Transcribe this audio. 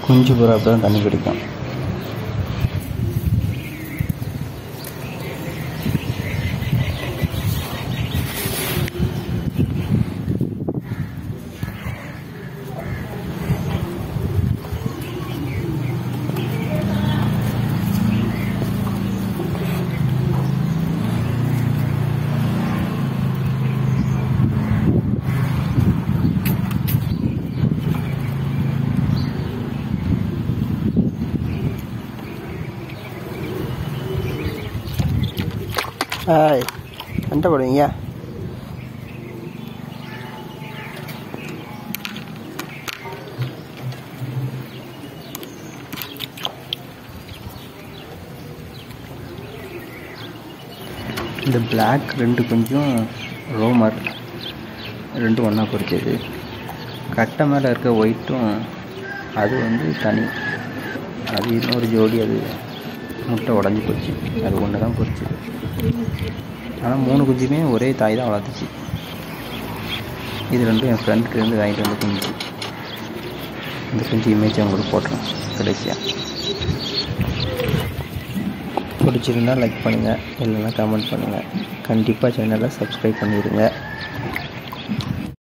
குஞ்சு புறா அப்போ தான் தண்ணி குடிக்கும் ஹாய் என்ன பண்ணுவீங்க இந்த பிளாக் ரெண்டு கொஞ்சம் ரோமர் ரெண்டும் ஒன்றா பொறிச்சது கட்டை மேலே இருக்க ஒயிட்டும் அது வந்து தனி அது இன்னொரு ஜோடி அது முட்டை உடஞ்சி போச்சு அது ஒன்று தான் பொறிச்சது ஆனால் மூணு குஞ்சுமே ஒரே தாய் தான் வளர்த்துச்சு இது ரெண்டும் என் ஃப்ரெண்டுக்கு இருந்து வாங்கிட்டு வந்து குஞ்சு இந்த குஞ்சு இமேஜ் அவங்களுக்கு போட்டுறேன் கடைசியாக பிடிச்சிருந்தா லைக் பண்ணுங்கள் இல்லைன்னா கமெண்ட் பண்ணுங்கள் கண்டிப்பாக சேனலை சப்ஸ்கிரைப் பண்ணிடுங்க